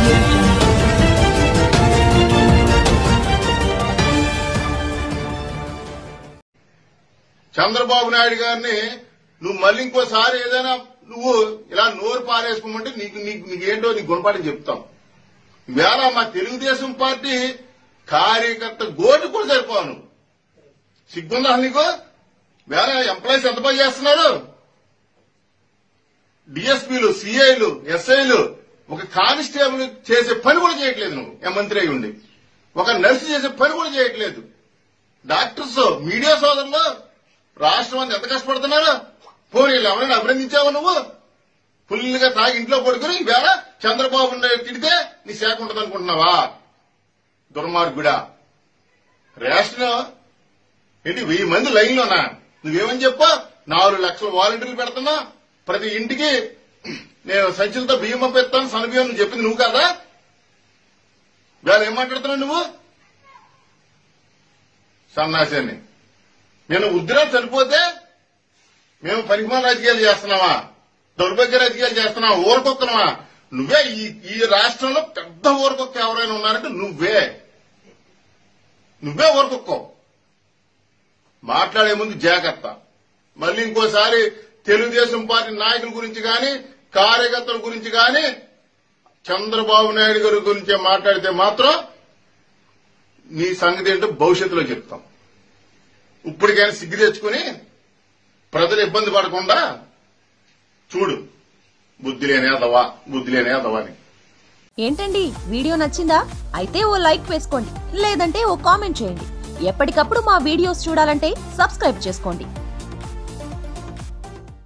audio jungle. Chandrababu Naidu గారిని నువ్వు మళ్ళీ ఇంకోసారి ఏదైనా నువ్వు ఇలా నోరు పారేసుకోమంటే నీకు నీకు నీకేంటో నీ గుణపాఠం చెప్తాం ఇవాళ మా తెలుగుదేశం పార్టీ కార్యకర్త గోటు కూడా సరిపోను సిగ్గుందా నీకు వేళ ఎంప్లాయీస్ ఎంత పని చేస్తున్నారు డిఎస్పీలు సిఐలు ఎస్ఐలు ఒక కానిస్టేబుల్ చేసే పని కూడా చేయట్లేదు నువ్వు ఏ మంత్రి అయి ఉండి ఒక నర్సు చేసే పని కూడా చేయట్లేదు డాక్టర్స్ మీడియా సోదరులు రాష్ట్రం అంతా ఎంత కష్టపడుతున్నారు పోనీ వీళ్ళు ఎవరైనా అభినందించావా నువ్వు ఫుల్గా తాగి ఇంట్లో పడుకుని ఈవేళ చంద్రబాబు నాయుడు తిడితే నీ శాఖ ఉంటుంది అనుకుంటున్నావా దుర్మార్గుడా రేషన్ ఏంటి వెయ్యి మంది లైన్లోనా నువ్వేమని చెప్పా నాలుగు లక్షల వాలంటీర్లు పెడుతున్నా ప్రతి ఇంటికి నేను సంచులతో బియ్యం పంపిస్తాను సన్న బియ్యం నువ్వు చెప్పింది నువ్వు కదా వేళ ఏం మాట్లాడుతున్నావు నువ్వు సన్నాసాన్ని నేను ఉద్రా చనిపోతే మేము పనికిమాల రాజకీయాలు చేస్తున్నావా దౌర్భాగ్య రాజకీయాలు చేస్తున్నావా ఊరకొక్కనవా నువ్వే ఈ ఈ రాష్ట్రంలో పెద్ద ఊరకొక్క ఎవరైనా ఉన్నారంటే నువ్వే నువ్వే ఊరకొక్కో మాట్లాడే ముందు జాగ్రత్త మళ్ళీ ఇంకోసారి తెలుగుదేశం పార్టీ నాయకుల గురించి గాని కార్యకర్తల గురించి గాని చంద్రబాబు నాయుడు గారి గురించి మాట్లాడితే మాత్రం నీ సంగతి ఏంటో భవిష్యత్తులో చెప్తాం ఇప్పటికైనా సిగ్గు తెచ్చుకుని ప్రజలు ఇబ్బంది పడకుండా చూడు బుద్ధి లేనేదవా బుద్ధి లేనేదవా అని ఏంటండి వీడియో నచ్చిందా అయితే ఓ లైక్ వేసుకోండి లేదంటే ఓ కామెంట్ చేయండి ఎప్పటికప్పుడు మా వీడియోస్ చూడాలంటే సబ్స్క్రైబ్ చేసుకోండి